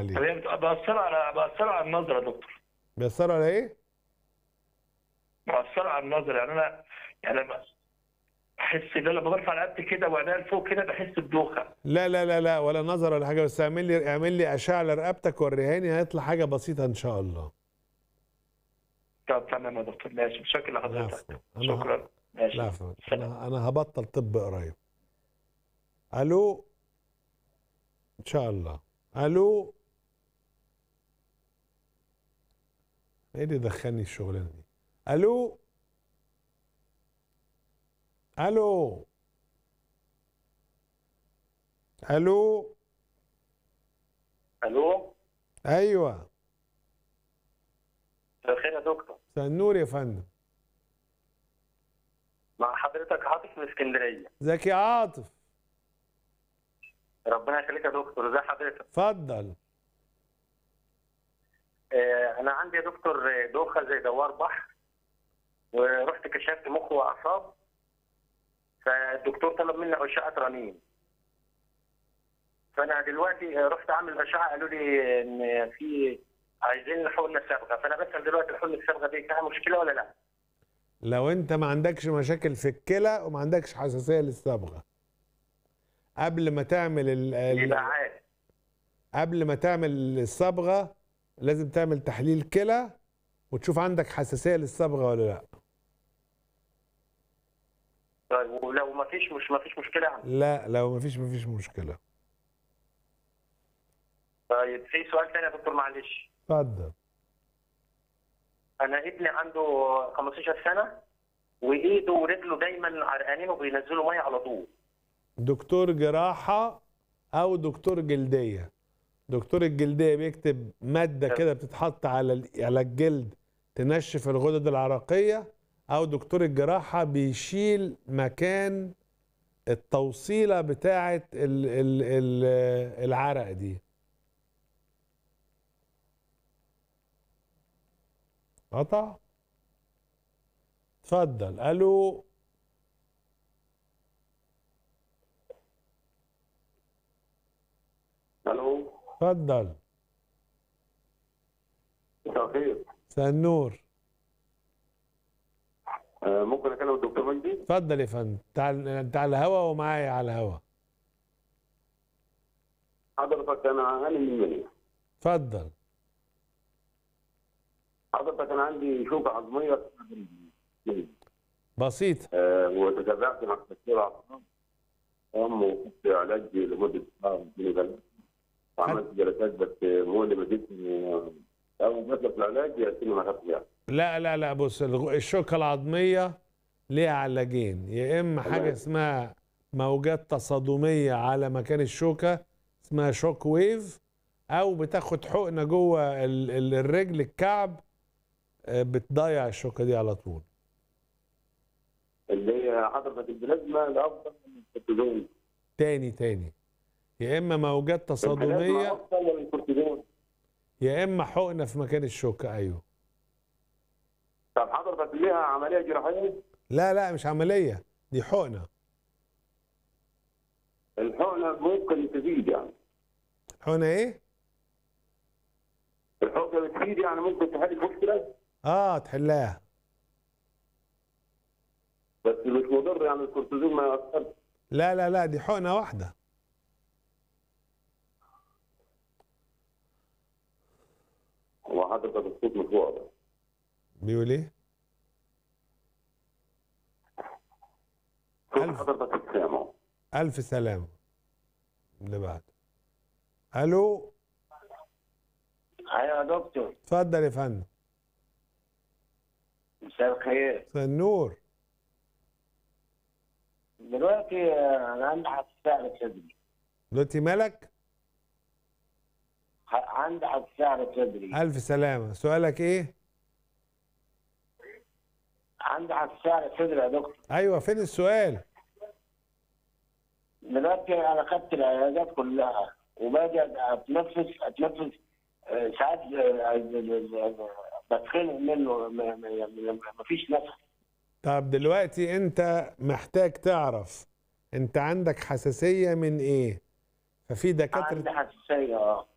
عليك هي بت- بأثر على بأثر على النظر يا دكتور بيأثروا على ايه؟ بأثر على النظر يعني انا يعني لما بحس ان انا لما برفع رقبتي كده وعينيا لفوق كده بحس بدوخه لا لا لا لا ولا نظر ولا حاجه بس اعمل لي اعمل لي اشعه لرقبتك وريهاني هيطلع حاجه بسيطه ان شاء الله طب تمام يا دكتور ماشي شكرا لحضرتك العفو. أنا شكرا ماشي لا عفوا. سلام. انا انا هبطل طب قريب الو ان شاء الله الو ايه اللي دخلني الشغلانه دي الو الو الو الو ايوه مساء الخير يا دكتور مساء النور يا فندم مع حضرتك عاطف من اسكندريه ازيك يا عاطف ربنا يخليك يا دكتور ازي حضرتك اتفضل آه، انا عندي يا دكتور آه، دوخه زي دوار بحر ورحت كشفت مخ واعصاب فالدكتور طلب مني اشعه رنين فانا دلوقتي آه، رحت اعمل اشعه قالوا لي ان في عايزين حقن صبغه فانا بسال دلوقتي الحقن الصبغه دي فيها مشكله ولا لا؟ لو انت ما عندكش مشاكل في الكلى وما عندكش حساسيه للصبغه قبل ما تعمل ال ال يبقى عادي قبل ما تعمل الصبغه لازم تعمل تحليل كلى وتشوف عندك حساسيه للصبغه ولا لا طيب ولو ما فيش مش ما فيش مشكله يعني لا لو ما فيش ما فيش مشكله طيب في سؤال ثاني يا دكتور معلش اتفضل انا ابني عنده 15 سنه وايده ورجله دايما عرقانين وبينزلوا ميه على طول دكتور جراحه او دكتور جلديه دكتور الجلديه بيكتب ماده كده بتتحط على ال- على الجلد تنشف الغدد العرقيه او دكتور الجراحه بيشيل مكان التوصيله بتاعه ال ال ال العرق دي قطع اتفضل الو الو اتفضل مساء الخير مساء النور آه، ممكن اكلم الدكتور مجدي اتفضل يا فندم تعال انت على الهوا ومعايا على الهوا حضرتك انا هاني من المنيا اتفضل حضرتك انا عندي شوكه عظميه بسيط آه، وتتابعت مع دكتور عصام قام وخدت علاج لمده شهر من ذلك وعملت جلسات بس مؤلمه جدا اول ما في العلاج ياتيني ما خدت يعني لا لا لا بص الغ- الشوكة العظمية ليها علاجين يا إما حاجة تمام. اسمها موجات تصادمية على مكان الشوكة اسمها شوك ويف أو بتاخد حقنة جوه ال- ال- الرجل الكعب آه، بتضيع الشوكة دي على طول اللي هي حضرتك البلازما الافضل من الكورتيزون تاني تاني يا إما موجات البلازما تصادمية افضل من الكورتيزون يا إما حقنة في مكان الشوكة أيوه طب حضرتك ليها عمليه جراحيه لا لا مش عملية دي حقنة الحقنه ممكن تزيد يعني حقنة إيه؟ الحقنه بتزيد يعني ممكن تحل المشكله آه تحلها بس مش مضر يعني الكورتيزون ما ياثرش لا لا لا دي حقنة واحدة هو حضرتك الصوت مش واضح بيقول ايه؟ صوت ألف. حضرتك مش سامعه ألف سلامة اللي بعد ألو ايوه يا دكتور اتفضل يا فندم مساء الخير مساء النور دلوقتي آه، انا عندي حساسيه على صدري دلوقتي مالك؟ ح- عندي حساسيه على صدري ألف سلامة سؤالك ايه؟ عندي حساسيه على صدري يا دكتور أيوة فين السؤال؟ دلوقتي انا خدت العلاجات كلها وباجي اتنفس اتنفس آه، ساعات آه، بتخنق منه ما- ما ما فيش نفس طب دلوقتي أنت محتاج تعرف أنت عندك حساسية من ايه؟ ففي عندي دكاترة حساسيه اه